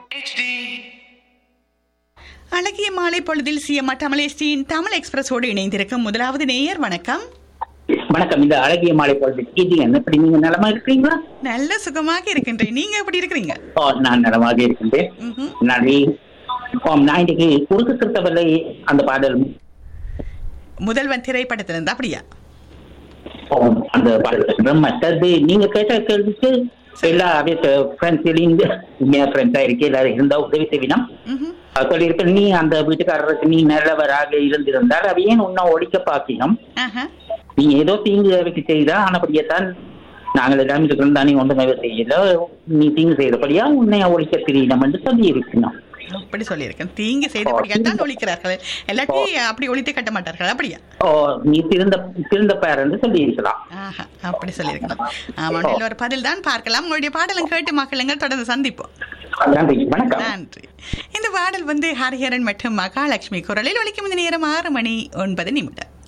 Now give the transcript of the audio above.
HD. அழகிய மாலை பொழுதில் சிஎம் தமிழேஸ்டியின் தமிழ் எக்ஸ்பிரஸோடு இணைந்திருக்கும் முதலாவது நேயர் வணக்கம் வணக்கம் இந்த அழகிய மாலை பொழுது இது என்ன எப்படி நீங்க நலமா இருக்கிறீங்களா நல்ல சுகமாக இருக்கின்றேன் நீங்க எப்படி இருக்கிறீங்க ஓ நான் நலமாக இருக்கின்றேன் ம்ஹும். நன்றி ஓம் நான் இன்னைக்கு குறுக்கு சிறுத்தவரை அந்த பாடல் முதல்வன் திரைப்படத்துல இருந்தா அப்படியா ஓம் அந்த பாடல் மற்றது நீங்க கேட்ட கேள்விக்கு எல்லா ஃப்ரெண்ட்ஸ்லையும் உண்மையா ஃப்ரெண்ட்ஸா இருக்கு எல்லாரும் இருந்தா உதவி செய்வினம் ம்ஹும். சொல்லியிருக்க நீ அந்த வீட்டுக்காரருக்கு நீ நல்லவராக இருந்திருந்தால் அவ ஏன் உன்னை ஒழிக்க பாக்கினோம் ஆஹா. நீ ஏதோ தீங்கு அவருக்கு செய்தா ஆனபடியத்தான் நாங்கள் எல்லாம் இருக்கிறோம் தானே ஒன்றுமே செய்யல நீ தீங்கு செய்தபடியா உன்னை ஒழிக்க தெரியணும் என்று சொல்லி இருக்கணும் அப்படி சொல்லியிருக்கேன் தீங்கு செய்தபடியால் ஒழிக்கிறார்கள் எல்லாட்டி அப்படி ஒழித்து கட்ட மாட்டார்கள் அப்படியா ஓ நீ திருந்த திருந்த பேர் என்று சொல்லி இருக்கலாம் ஆஹா அப்படி சொல்லியிருக்கணும் ஆமா நல்ல ஒரு பதில் தான் பார்க்கலாம் உங்களுடைய பாடலும் கேட்டு மக்களுங்கள் தொடர்ந்து சந்திப்போம் நன்றி வணக்கம் நன்றி இந்த பாடல் வந்து ஹரிஹரன் மற்றும் மகாலட்சுமி குரலில் ஒலிக்கும் இந்த நேரம் ஆறு மணி ஒன்பது நிமிடம்